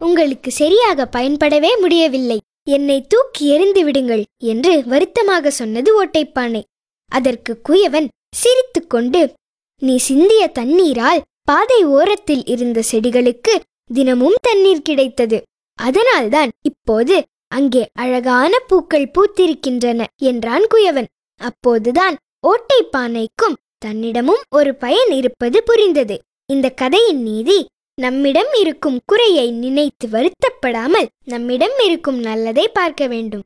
உங்களுக்கு சரியாக பயன்படவே முடியவில்லை என்னை தூக்கி எறிந்து விடுங்கள் என்று வருத்தமாக சொன்னது ஓட்டைப்பானை அதற்கு குயவன் சிரித்துக்கொண்டு நீ சிந்திய தண்ணீரால் பாதை ஓரத்தில் இருந்த செடிகளுக்கு தினமும் தண்ணீர் கிடைத்தது அதனால்தான் இப்போது அங்கே அழகான பூக்கள் பூத்திருக்கின்றன என்றான் குயவன் அப்போதுதான் ஓட்டைப்பானைக்கும் தன்னிடமும் ஒரு பயன் இருப்பது புரிந்தது இந்த கதையின் நீதி நம்மிடம் இருக்கும் குறையை நினைத்து வருத்தப்படாமல் நம்மிடம் இருக்கும் நல்லதை பார்க்க வேண்டும்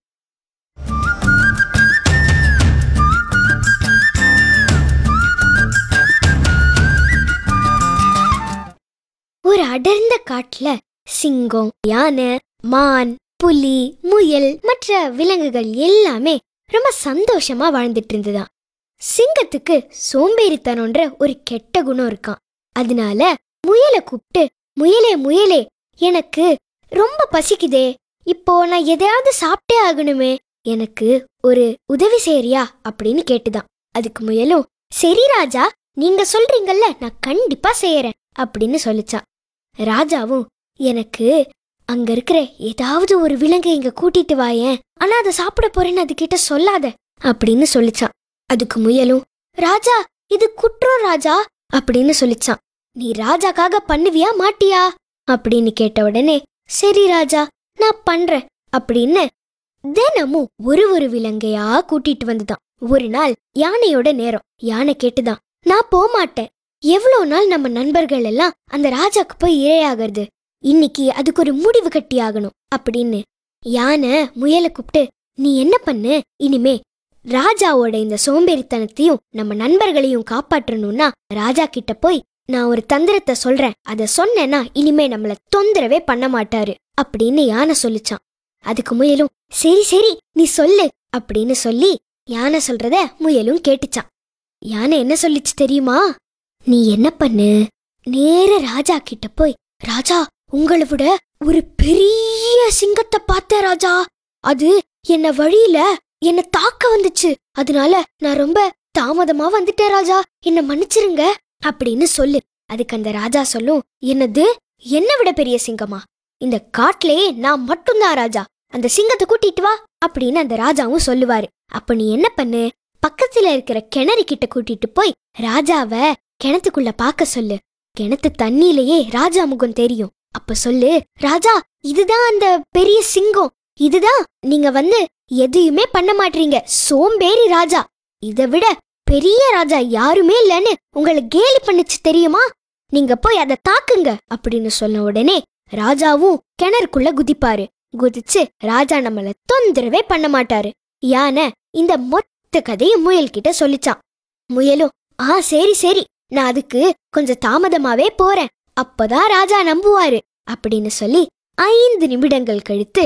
ஒரு அடர்ந்த காட்டுல சிங்கம் யானை மான் புலி முயல் மற்ற விலங்குகள் எல்லாமே ரொம்ப சந்தோஷமா வாழ்ந்துட்டு இருந்துதான் சிங்கத்துக்கு சோம்பேறித்தனம்ன்ற ஒரு கெட்ட குணம் இருக்கான் அதனால முயலை கூப்பிட்டு முயலே முயலே எனக்கு ரொம்ப பசிக்குதே இப்போ நான் எதையாவது சாப்பிட்டே ஆகணுமே எனக்கு ஒரு உதவி செய்யறியா அப்படின்னு கேட்டுதான் அதுக்கு முயலும் சரி ராஜா நீங்க சொல்றீங்கல்ல நான் கண்டிப்பா செய்யறேன் அப்படின்னு சொல்லிச்சான் ராஜாவும் எனக்கு அங்க இருக்கிற ஏதாவது ஒரு விலங்கை இங்க கூட்டிட்டு வாயேன் ஆனா அதை சாப்பிட போறேன்னு அது கிட்ட சொல்லாத அப்படின்னு சொல்லிச்சான் அதுக்கு முயலும் ராஜா இது குற்றம் ராஜா அப்படின்னு சொல்லிச்சான் நீ ராஜாக்காக பண்ணுவியா மாட்டியா அப்படின்னு கேட்ட உடனே சரி ராஜா நான் பண்றேன் அப்படின்னு தினமும் ஒரு ஒரு விலங்கையா கூட்டிட்டு வந்துதான் ஒரு நாள் யானையோட நேரம் யானை கேட்டுதான் நான் போக மாட்டேன் எவ்வளோ நாள் நம்ம நண்பர்கள் எல்லாம் அந்த ராஜாக்கு போய் இரையாகிறது இன்னைக்கு அதுக்கு ஒரு முடிவு கட்டி ஆகணும் அப்படின்னு யானை முயலை கூப்பிட்டு நீ என்ன பண்ணு இனிமே ராஜாவோட இந்த சோம்பேறித்தனத்தையும் நம்ம நண்பர்களையும் காப்பாற்றணும்னா ராஜா கிட்ட போய் நான் ஒரு தந்திரத்தை சொல்றேன் அத சொன்னேன்னா இனிமே நம்மள தொந்தரவே பண்ண மாட்டாரு அப்படின்னு யானை சொல்லிச்சான் அதுக்கு முயலும் சரி சரி நீ சொல்லு அப்படின்னு சொல்லி யானை சொல்றத முயலும் கேட்டுச்சான் யானை என்ன சொல்லிச்சு தெரியுமா நீ என்ன பண்ணு நேர ராஜா கிட்ட போய் ராஜா உங்களை விட ஒரு பெரிய சிங்கத்தை பார்த்தேன் ராஜா அது என்ன வழியில என்ன தாக்க வந்துச்சு அதனால நான் ரொம்ப தாமதமா வந்துட்டேன் ராஜா என்ன மன்னிச்சிருங்க அப்படின்னு சொல்லு அதுக்கு அந்த ராஜா சொல்லும் என்னது என்ன விட பெரிய சிங்கமா இந்த காட்டிலேயே நான் மட்டும்தான் ராஜா அந்த சிங்கத்தை கூட்டிட்டு வா அப்படின்னு அந்த ராஜாவும் சொல்லுவாரு அப்ப நீ என்ன பண்ணு பக்கத்துல இருக்கிற கிணறு கிட்ட கூட்டிட்டு போய் ராஜாவ கிணத்துக்குள்ள பார்க்க சொல்லு கிணத்து தண்ணியிலேயே ராஜா முகம் தெரியும் அப்ப சொல்லு ராஜா இதுதான் அந்த பெரிய சிங்கம் இதுதான் நீங்க வந்து எதையுமே பண்ண மாட்டீங்க சோம்பேறி ராஜா இதை விட பெரிய ராஜா யாருமே இல்லைன்னு உங்களை கேலி பண்ணுச்சு தெரியுமா நீங்க போய் அதை தாக்குங்க அப்படின்னு சொன்ன உடனே ராஜாவும் கிணறுக்குள்ள குதிப்பாரு குதிச்சு ராஜா நம்மள தொந்தரவே பண்ண மாட்டாரு யானை இந்த மொத்த கதையும் முயல் கிட்ட சொல்லிச்சான் முயலும் ஆ சரி சரி நான் அதுக்கு கொஞ்சம் தாமதமாவே போறேன் அப்பதான் ராஜா நம்புவாரு அப்படின்னு சொல்லி ஐந்து நிமிடங்கள் கழித்து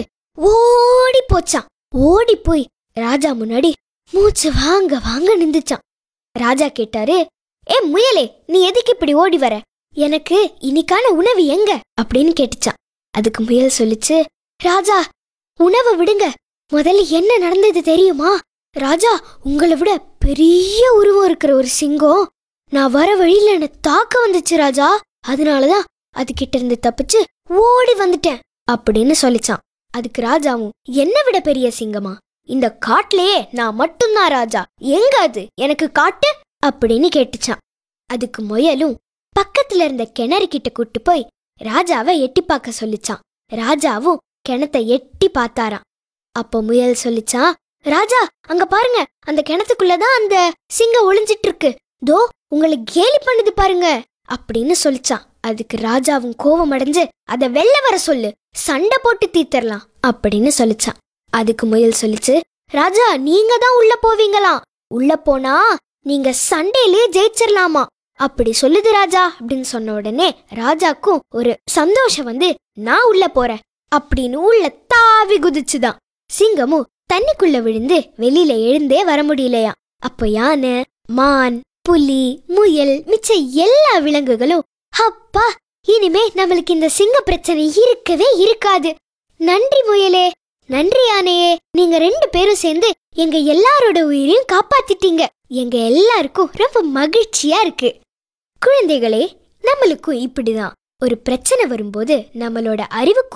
ஓடி போச்சான் ஓடி போய் ராஜா முன்னாடி மூச்சு வாங்க வாங்க நிந்துச்சான் ராஜா கேட்டாரு ஏ முயலே நீ எதுக்கு இப்படி ஓடி வர எனக்கு இன்னைக்கான உணவு எங்க அப்படின்னு கேட்டுச்சான் அதுக்கு முயல் சொல்லிச்சு ராஜா உணவை விடுங்க முதல்ல என்ன நடந்தது தெரியுமா ராஜா உங்களை விட பெரிய உருவம் இருக்கிற ஒரு சிங்கம் நான் வர வழியில என்ன தாக்க வந்துச்சு ராஜா அதனாலதான் அது கிட்ட இருந்து தப்பிச்சு ஓடி வந்துட்டேன் அப்படின்னு சொல்லிச்சான் அதுக்கு ராஜாவும் என்ன விட பெரிய சிங்கமா இந்த காட்டுலயே நான் மட்டும்தான் ராஜா எங்க அது எனக்கு காட்டு அப்படின்னு கேட்டுச்சான் அதுக்கு முயலும் பக்கத்துல இருந்த கிணறு கிட்ட கூட்டு போய் ராஜாவை எட்டி பார்க்க சொல்லிச்சான் ராஜாவும் கிணத்தை எட்டி பார்த்தாராம் அப்போ முயல் சொல்லிச்சான் ராஜா அங்க பாருங்க அந்த கிணத்துக்குள்ளதான் அந்த சிங்கம் ஒளிஞ்சிட்டு இருக்கு தோ உங்களை கேலி பண்ணுது பாருங்க அப்படின்னு சொல்லிச்சான் அதுக்கு ராஜாவும் கோவம் அடைஞ்சு அத வெள்ள வர சொல்லு சண்டை போட்டு தீர்த்தரலாம் அப்படின்னு சொல்லிச்சான் அதுக்கு முயல் சொல்லிச்சு ராஜா நீங்க தான் உள்ள போவீங்களாம் உள்ள போனா நீங்க சண்டையிலே ஜெயிச்சிடலாமா அப்படி சொல்லுது ராஜா அப்படின்னு சொன்ன உடனே ராஜாக்கும் ஒரு சந்தோஷம் வந்து நான் உள்ள போறேன் அப்படின்னு உள்ள தாவி குதிச்சுதான் சிங்கமும் தண்ணிக்குள்ள விழுந்து வெளியில எழுந்தே வர முடியலையா அப்ப யானை மான் புலி முயல் மிச்ச எல்லா விலங்குகளும் அப்பா இனிமே நம்மளுக்கு இந்த சிங்க பிரச்சனை இருக்கவே இருக்காது நன்றி முயலே நன்றி யானையே நீங்க ரெண்டு பேரும் சேர்ந்து எங்க எல்லாரோட உயிரையும் காப்பாத்திட்டீங்க எங்க எல்லாருக்கும் ரொம்ப மகிழ்ச்சியா இருக்கு குழந்தைகளே நம்மளுக்கும் இப்படிதான் ஒரு பிரச்சனை வரும்போது நம்மளோட அறிவு